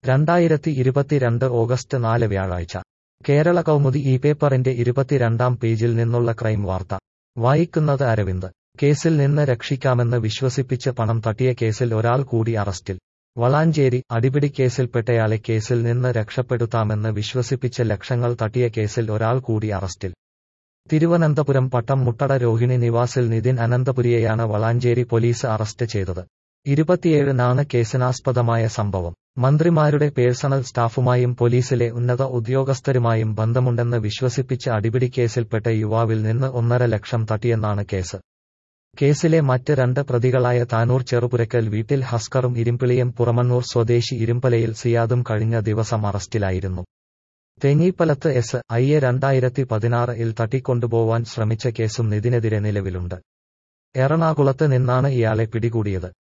രണ്ടായിരത്തി ഇരുപത്തിരണ്ട് ഓഗസ്റ്റ് നാല് വ്യാഴാഴ്ച കേരള കൗമുദി ഈ പേപ്പറിന്റെ ഇരുപത്തിരണ്ടാം പേജിൽ നിന്നുള്ള ക്രൈം വാർത്ത വായിക്കുന്നത് അരവിന്ദ് കേസിൽ നിന്ന് രക്ഷിക്കാമെന്ന് വിശ്വസിപ്പിച്ച് പണം തട്ടിയ കേസിൽ ഒരാൾ കൂടി അറസ്റ്റിൽ വളാഞ്ചേരി അടിപിടിക്കേസിൽപ്പെട്ടയാളെ കേസിൽ നിന്ന് രക്ഷപ്പെടുത്താമെന്ന് വിശ്വസിപ്പിച്ച് ലക്ഷങ്ങൾ തട്ടിയ കേസിൽ ഒരാൾ കൂടി അറസ്റ്റിൽ തിരുവനന്തപുരം പട്ടം മുട്ടട രോഹിണി നിവാസിൽ നിതിൻ അനന്തപുരിയെയാണ് വളാഞ്ചേരി പോലീസ് അറസ്റ്റ് ചെയ്തത് ഇരുപത്തിയേഴിനാണ് കേസിനാസ്പദമായ സംഭവം മന്ത്രിമാരുടെ പേഴ്സണൽ സ്റ്റാഫുമായും പോലീസിലെ ഉന്നത ഉദ്യോഗസ്ഥരുമായും ബന്ധമുണ്ടെന്ന് വിശ്വസിപ്പിച്ച് അടിപിടിക്കേസിൽപ്പെട്ട യുവാവിൽ നിന്ന് ഒന്നര ലക്ഷം തട്ടിയെന്നാണ് കേസ് കേസിലെ മറ്റ് രണ്ട് പ്രതികളായ താനൂർ ചെറുപുരക്കൽ വീട്ടിൽ ഹസ്കറും ഇരുമ്പിളിയും പുറമണ്ണൂർ സ്വദേശി ഇരുമ്പലയിൽ സിയാദും കഴിഞ്ഞ ദിവസം അറസ്റ്റിലായിരുന്നു തേങ്ങീപ്പലത്ത് എസ് ഐയെ രണ്ടായിരത്തി പതിനാറിൽ തട്ടിക്കൊണ്ടുപോവാൻ ശ്രമിച്ച കേസും നിതിനെതിരെ നിലവിലുണ്ട് എറണാകുളത്ത് നിന്നാണ് ഇയാളെ പിടികൂടിയത്